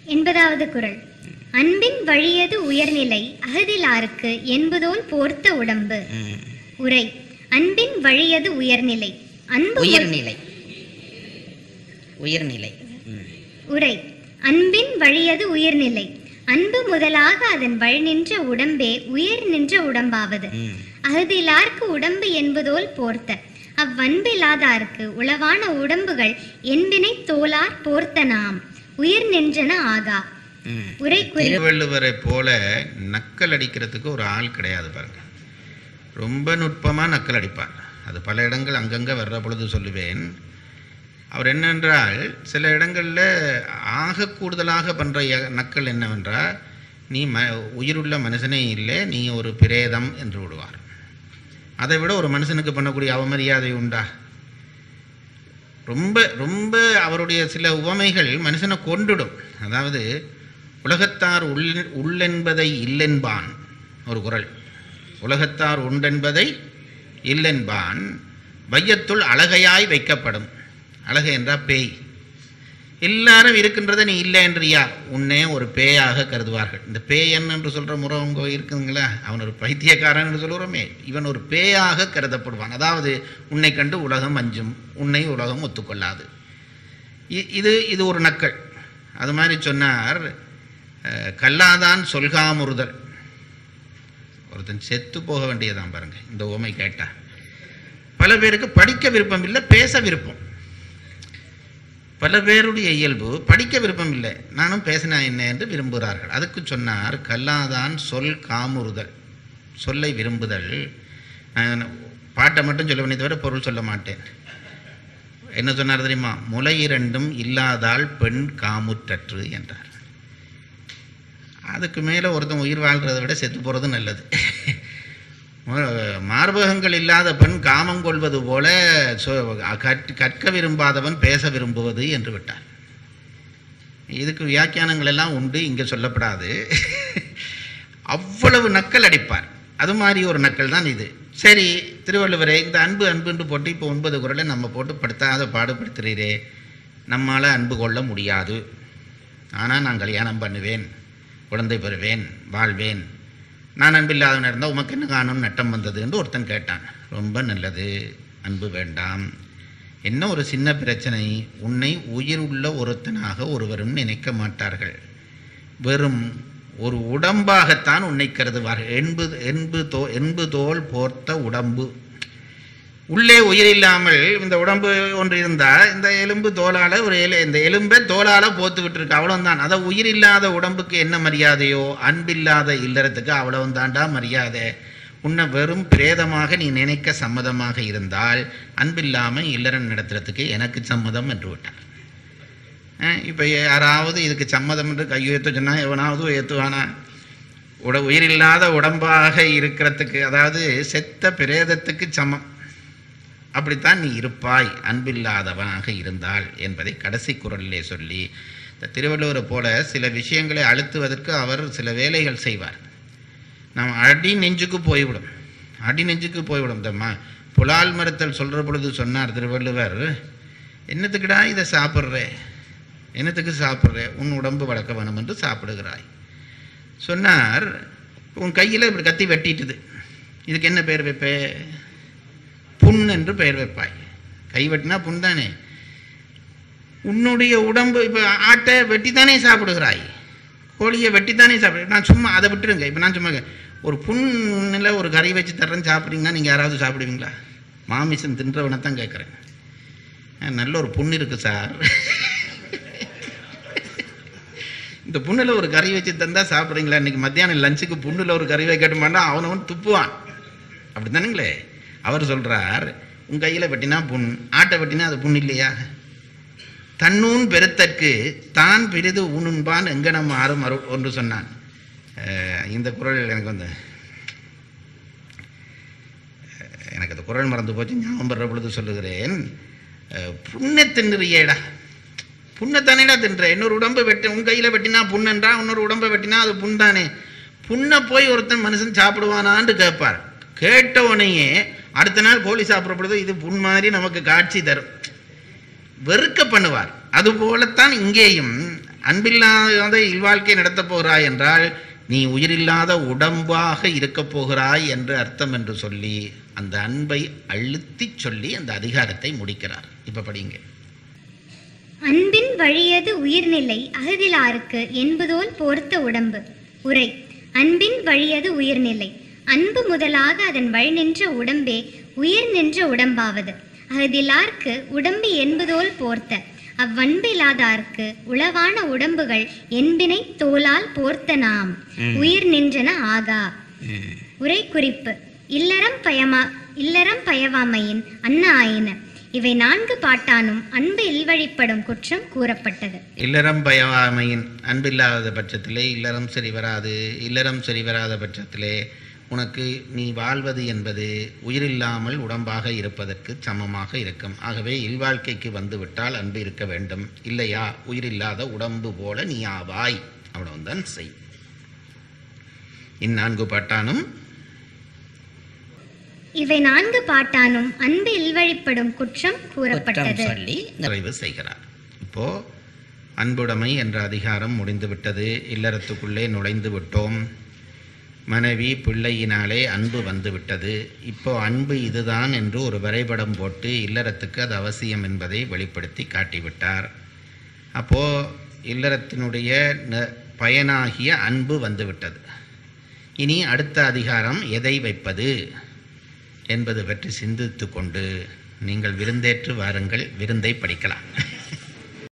எண்பதாவது குறள் அன்பின் வழியது உயர்நிலை அகதிலாருக்கு என்பதோல் போர்த்த உடம்பு ம். உரை அன்பின் வழியது உயர்நிலை அன்பு மு- உயர்நிலை உயர்நிலை ம். உரை அன்பின் வழியது உயர்நிலை அன்பு முதலாக அதன் வழி நின்ற உடம்பே உயர் நின்ற உடம்பாவது ம். அகதிலார்க்கு உடம்பு என்பதோல் போர்த்த அவ்வன்பில்லாதார்க்கு உளவான உடம்புகள் என்பினை தோலார் போர்த்த நாம் உயிர் நின்றன ஆகா ம். உரை குறி திருவள்ளுவரை போல நக்கல் அடிக்கிறதுக்கு ஒரு ஆள் கிடையாது பாருங்க ரொம்ப நுட்பமாக நக்கல் அடிப்பார் அது பல இடங்கள் அங்கங்கே வர்ற பொழுது சொல்லுவேன் அவர் என்னென்றால் சில இடங்களில் ஆக கூடுதலாக பண்ணுற நக்கல் என்னவென்றால் நீ ம உயிருள்ள மனுஷனே இல்லை நீ ஒரு பிரேதம் என்று விடுவார் அதை விட ஒரு மனுஷனுக்கு பண்ணக்கூடிய அவமரியாதை உண்டா ரொம்ப ரொம்ப அவருடைய சில உவமைகள் மனுஷனை கொண்டுடும் அதாவது உலகத்தார் உள் உள்ளென்பதை இல்லென்பான் ஒரு குறள் உலகத்தார் உண்டென்பதை இல்லென்பான் வையத்துள் அழகையாய் வைக்கப்படும் அழகு என்றால் பேய் எல்லாரும் இருக்கின்றதை நீ இல்லை என்றியா உன்னே ஒரு பேயாக கருதுவார்கள் இந்த பேயன் என்று சொல்கிற முறை உங்க இருக்குங்களா அவன் ஒரு பைத்தியக்காரன் என்று சொல்லுறோமே இவன் ஒரு பேயாக கருதப்படுவான் அதாவது உன்னை கண்டு உலகம் அஞ்சும் உன்னை உலகம் ஒத்துக்கொள்ளாது இ- இது இது ஒரு நக்கல் அது மாதிரி சொன்னார் அஹ், கல்லாதான் சொல்காமுறுதல் ஒருத்தன் செத்து போக வேண்டியதான் பாருங்க இந்த உவமை கேட்டா பல பேருக்கு படிக்க விருப்பம் இல்லை பேச விருப்பம் பல பேருடைய இயல்பு படிக்க விருப்பம் இல்லை நானும் பேசினா என்ன என்று விரும்புகிறார்கள் அதுக்கு சொன்னார் கல்லாதான் சொல் காமுறுதல் சொல்லை விரும்புதல் நான் பாட்டை மட்டும் சொல்லுவேனே தவிர பொருள் சொல்ல மாட்டேன் என்ன சொன்னார் தெரியுமா முலை இரண்டும் இல்லாதால் பெண் காமுற்றற்று என்றார் அதுக்கு மேலே ஒருத்தன் உயிர் வாழ்கிறத விட செத்து போகிறது நல்லது மார்பகங்கள் இல்லாத பெண் காமம் கொள்வது போல சொ- கற்- கற்க விரும்பாதவன் பேச விரும்புவது என்று விட்டார் இதுக்கு வியாக்கியானங்கள் எல்லாம் உண்டு இங்கே சொல்லப்படாது அவ்வளவு நக்கல் அடிப்பார் அது மாதிரி ஒரு நக்கல் தான் இது சரி திருவள்ளுவரே இந்த அன்பு அன்புன்னு போட்டு இப்போ ஒன்பது குரலை நம்ம போட்டு படுத்தாத பாடுபடுத்துகிறீரே நம்மால் அன்பு கொள்ள முடியாது ஆனால் நான் கல்யாணம் பண்ணுவேன் குழந்தை பெறுவேன் வாழ்வேன் நான் அன்பில்லாதவன் இருந்தால் உமக்கு என்ன காணும் நட்டம் வந்தது என்று ஒருத்தன் கேட்டான் ரொம்ப நல்லது அன்பு வேண்டாம் என்ன ஒரு சின்ன பிரச்சனை உன்னை உயிர் உள்ள ஒருத்தனாக ஒருவரும் நினைக்க மாட்டார்கள் வெறும் ஒரு உடம்பாகத்தான் உன்னை கருதுவார்கள் என்பு என்பு தோ என்பு தோல் போர்த்த உடம்பு உள்ளே உயிர் இல்லாமல் இந்த உடம்பு ஒன்று இருந்தால் இந்த எலும்பு தோலால ஒரு எலு இந்த எலும்பை தோலால போத்து விட்டுருக்கு அவ்வளவுதான் அதை உயிர் இல்லாத உடம்புக்கு என்ன மரியாதையோ அன்பில்லாத இல்லறத்துக்கு அவ்வளவு தாண்டா மரியாதை உன்னை வெறும் பிரேதமாக நீ நினைக்க சம்மதமாக இருந்தால் அன்பில்லாமல் இல்லறம் நடத்துறதுக்கு எனக்கு சம்மதம் என்று விட்டார் இப்போ யாராவது இதுக்கு சம்மதம் என்று கையெழுத்து சொன்னால் எவனாவது ஏற்றுவானா உட உயிரில்லாத உடம்பாக இருக்கிறதுக்கு அதாவது செத்த பிரேதத்துக்கு சமம் அப்படித்தான் நீ இருப்பாய் அன்பில்லாதவனாக இருந்தால் என்பதை கடைசி குரலிலே சொல்லி இந்த திருவள்ளுவரை போல சில விஷயங்களை அழுத்துவதற்கு அவர் சில வேலைகள் செய்வார் நாம் அடி நெஞ்சுக்கு போய்விடும் அடி நெஞ்சுக்கு போய்விடும் இந்த ம புலால் மறுத்தல் சொல்கிற பொழுது சொன்னார் திருவள்ளுவர் என்னத்துக்குடா இதை சாப்பிட்றே என்னத்துக்கு சாப்பிட்றே உன் உடம்பு வளர்க்க வேணும் என்று சாப்பிடுகிறாய் சொன்னார் உன் கையில் இப்படி கத்தி வெட்டிட்டுது இதுக்கு என்ன பேர் வைப்பே புண் என்று பெயர் வைப்பாய் கை வெட்டினா புண் தானே உன்னுடைய உடம்பு இப்போ ஆட்டை வெட்டித்தானே சாப்பிடுகிறாய் கோழியை வெட்டித்தானே சாப்பிடு நான் சும்மா அதை விட்டுருங்க இப்போ நான் சும்மா கே- ஒரு புண்ணில் ஒரு கறி வச்சு தர்றேன்னு சாப்பிட்றீங்கன்னா நீங்கள் யாராவது சாப்பிடுவீங்களா மாமிசம் தின்றவனை தான் கேட்குறேன் நல்ல ஒரு புண்ணு இருக்குது சார் இந்த புண்ணில் ஒரு கறி வச்சு தந்தால் சாப்பிட்றீங்களா இன்னைக்கு மத்தியானம் லஞ்சுக்கு புண்ணில் ஒரு கறி வைக்கட்ட மாட்டான் அவனவன் துப்புவான் அப்படி தானுங்களே அவர் சொல்கிறார் உன் கையில் வெட்டினா புண் ஆட்டை வெட்டினா அது புண் இல்லையா தன்னூன் பெருத்தற்கு தான் பெரிது ஊனுண்பான் எங்கனம் ஆறும் அருள் ஒன்று சொன்னான் அஹ் இந்த குரல் எனக்கு வந்து அஹ் எனக்கு அந்த குரல் மறந்து போச்சு ஞாபகம் வர்ற பொழுது சொல்லுகிறேன் அஹ் புண்ணை தின்னுறியேடா புண்ணை தானேடா தின்ற இன்னொரு உடம்பை வெட்டி உன் கையில் வெட்டினா புண்ணன்றா இன்னொரு உடம்பை வெட்டினா அது புண் தானே புண்ணை போய் ஒருத்தன் மனுஷன் சாப்பிடுவானான்னு கேட்பார் கேட்ட உடனேயே அடுத்த நாள் கோழி சாப்பிட்ற பொழுது இது புண் மாதிரி நமக்கு காட்சி தரும் வெறுக்க பண்ணுவார் அதுபோலத்தான் இங்கேயும் அன்பில்லாத இல்வாழ்க்கை நடத்தப் போகிறாய் என்றால் நீ உயிரில்லாத உடம்பாக இருக்கப் போகிறாய் என்று அர்த்தம் என்று சொல்லி அந்த அன்பை அழுத்திச் சொல்லி அந்த அதிகாரத்தை முடிக்கிறார் இப்ப படிங்க அன்பின் வழியது உயிர்நிலை அகதிலாருக்கு என்பதோல் போர்த்த உடம்பு உரை அன்பின் வழியது உயிர்நிலை அன்பு முதலாக அதன் வழி நின்ற உடம்பே உயிர் நின்ற உடம்பாவது அகதிலார்க்கு உடம்பு என்பதோல் போர்த்த அவ்வன்பில்லாதார்க்கு உளவான உடம்புகள் என்பினை தோலால் போர்த்த நாம் ம். உயிர் நின்றன ஆகா ம். உரை குறிப்பு இல்லறம் பயமா இல்லறம் பயவாமையின் அன்ன ஆயின இவை நான்கு பாட்டானும் அன்பு இல்வழிப்படும் குற்றம் கூறப்பட்டது இல்லறம் பயவாமையின் அன்பில்லாத பட்சத்திலே இல்லறம் சரி வராது இல்லறம் சரி வராத பட்சத்திலே உனக்கு நீ வாழ்வது என்பது உயிரில்லாமல் உடம்பாக இருப்பதற்கு சமமாக இருக்கும் ஆகவே இல்வாழ்க்கைக்கு வந்துவிட்டால் அன்பு இருக்க வேண்டும் இல்லையா உயிரில்லாத உடம்பு போல நீ ஆவாய் அவ்வளவுதான் செய் இந்நான்கு பாட்டானும் இவை நான்கு பாட்டானும் அன்பு இல்வழிப்படும் குற்றம் குற்றம் கூறப்பட்டது சொல்லி இந்த நிறைவு செய்கிறார் இப்போ அன்புடைமை என்ற அதிகாரம் முடிந்துவிட்டது இல்லறத்துக்குள்ளே நுழைந்து விட்டோம் மனைவி பிள்ளையினாலே அன்பு வந்துவிட்டது இப்போ அன்பு இதுதான் என்று ஒரு வரைபடம் போட்டு இல்லறத்துக்கு அது அவசியம் என்பதை வெளிப்படுத்தி காட்டிவிட்டார் அப்போ இல்லறத்தினுடைய ந- பயனாகிய அன்பு வந்துவிட்டது இனி அடுத்த அதிகாரம் எதை வைப்பது என்பது பற்றி சிந்தித்து கொண்டு நீங்கள் விருந்தேற்று வாருங்கள் விருந்தை படிக்கலாம்